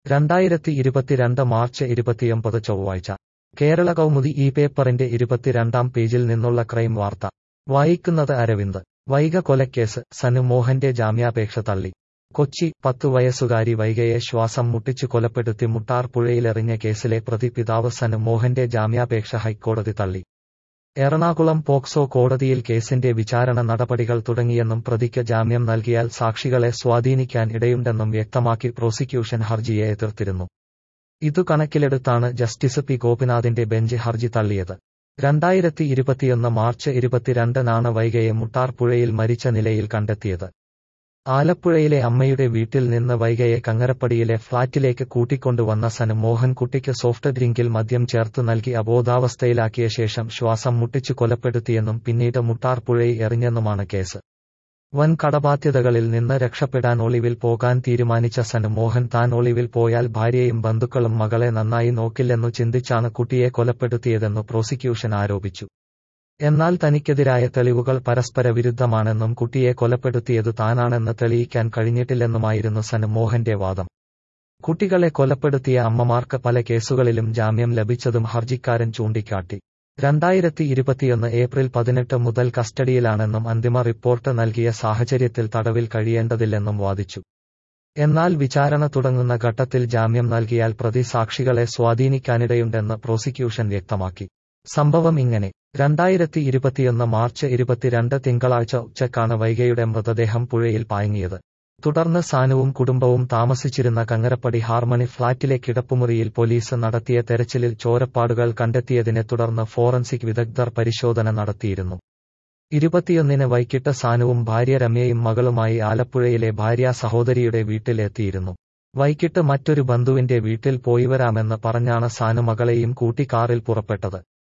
രണ്ടായിരത്തി ഇരുപത്തിരണ്ട് മാർച്ച് ഇരുപത്തിയൊമ്പത് ചൊവ്വാഴ്ച കേരള കൗമുദി ഈ പേപ്പറിന്റെ ഇരുപത്തിരണ്ടാം പേജിൽ നിന്നുള്ള ക്രൈം വാർത്ത വായിക്കുന്നത് അരവിന്ദ് വൈഗ കൊലക്കേസ് സനു മോഹന്റെ ജാമ്യാപേക്ഷ തള്ളി കൊച്ചി പത്തു വയസ്സുകാരി വൈഗയെ ശ്വാസം മുട്ടിച്ചു കൊലപ്പെടുത്തി മുട്ടാർ പുഴയിലെറിഞ്ഞ കേസിലെ പ്രതി പിതാവ് സനു മോഹന്റെ ജാമ്യാപേക്ഷ ഹൈക്കോടതി തള്ളി എറണാകുളം പോക്സോ കോടതിയിൽ കേസിന്റെ വിചാരണ നടപടികൾ തുടങ്ങിയെന്നും പ്രതിക്ക് ജാമ്യം നൽകിയാൽ സാക്ഷികളെ സ്വാധീനിക്കാൻ ഇടയുണ്ടെന്നും വ്യക്തമാക്കി പ്രോസിക്യൂഷൻ ഹർജിയെ എതിർത്തിരുന്നു ഇതു കണക്കിലെടുത്താണ് ജസ്റ്റിസ് പി ഗോപിനാഥിന്റെ ബെഞ്ച് ഹർജി തള്ളിയത് രണ്ടായിരത്തി ഇരുപത്തിയൊന്ന് മാർച്ച് ഇരുപത്തിരണ്ടിനാണ് വൈഗയെ മുട്ടാർ പുഴയിൽ മരിച്ച നിലയിൽ കണ്ടെത്തിയത് ആലപ്പുഴയിലെ അമ്മയുടെ വീട്ടിൽ നിന്ന് വൈഗയെ കങ്ങരപ്പടിയിലെ ഫ്ളാറ്റിലേക്ക് കൂട്ടിക്കൊണ്ടുവന്ന സനു മോഹൻ കുട്ടിക്ക് സോഫ്റ്റ് ഡ്രിങ്കിൽ മദ്യം ചേർത്ത് നൽകി അബോധാവസ്ഥയിലാക്കിയ ശേഷം ശ്വാസം മുട്ടിച്ചു കൊലപ്പെടുത്തിയെന്നും പിന്നീട് മുട്ടാർ പുഴയിൽ എറിഞ്ഞെന്നുമാണ് കേസ് വൻ കടബാധ്യതകളിൽ നിന്ന് രക്ഷപ്പെടാൻ ഒളിവിൽ പോകാൻ തീരുമാനിച്ച സനു മോഹൻ താൻ ഒളിവിൽ പോയാൽ ഭാര്യയും ബന്ധുക്കളും മകളെ നന്നായി നോക്കില്ലെന്നു ചിന്തിച്ചാണ് കുട്ടിയെ കൊലപ്പെടുത്തിയതെന്നു പ്രോസിക്യൂഷൻ ആരോപിച്ചു എന്നാൽ തനിക്കെതിരായ തെളിവുകൾ പരസ്പര വിരുദ്ധമാണെന്നും കുട്ടിയെ കൊലപ്പെടുത്തിയതു താനാണെന്ന് തെളിയിക്കാൻ കഴിഞ്ഞിട്ടില്ലെന്നുമായിരുന്നു സനു മോഹന്റെ വാദം കുട്ടികളെ കൊലപ്പെടുത്തിയ അമ്മമാർക്ക് പല കേസുകളിലും ജാമ്യം ലഭിച്ചതും ഹർജിക്കാരൻ ചൂണ്ടിക്കാട്ടി രണ്ടായിരത്തി ഇരുപത്തിയൊന്ന് ഏപ്രിൽ പതിനെട്ട് മുതൽ കസ്റ്റഡിയിലാണെന്നും അന്തിമ റിപ്പോർട്ട് നൽകിയ സാഹചര്യത്തിൽ തടവിൽ കഴിയേണ്ടതില്ലെന്നും വാദിച്ചു എന്നാൽ വിചാരണ തുടങ്ങുന്ന ഘട്ടത്തിൽ ജാമ്യം നൽകിയാൽ പ്രതി സാക്ഷികളെ സ്വാധീനിക്കാനിടയുണ്ടെന്ന് പ്രോസിക്യൂഷൻ വ്യക്തമാക്കി സംഭവം ഇങ്ങനെ രണ്ടായിരത്തി ഇരുപത്തിയൊന്ന് മാർച്ച് ഇരുപത്തിരണ്ട് തിങ്കളാഴ്ച ഉച്ചക്കാണ് വൈഗയുടെ മൃതദേഹം പുഴയിൽ പായങ്ങിയത് തുടർന്ന് സാനുവും കുടുംബവും താമസിച്ചിരുന്ന കങ്ങരപ്പടി ഹാർമണി ഫ്ളാറ്റിലെ കിടപ്പുമുറിയിൽ പോലീസ് നടത്തിയ തെരച്ചിലിൽ ചോരപ്പാടുകൾ കണ്ടെത്തിയതിനെ തുടർന്ന് ഫോറൻസിക് വിദഗ്ധർ പരിശോധന നടത്തിയിരുന്നു ഇരുപത്തിയൊന്നിന് വൈകിട്ട് സാനുവും ഭാര്യ രമ്യയും മകളുമായി ആലപ്പുഴയിലെ ഭാര്യ സഹോദരിയുടെ വീട്ടിലെത്തിയിരുന്നു വൈകിട്ട് മറ്റൊരു ബന്ധുവിന്റെ വീട്ടിൽ പോയി വരാമെന്ന് പറഞ്ഞാണ് സാനു മകളെയും കൂട്ടി കാറിൽ പുറപ്പെട്ടത്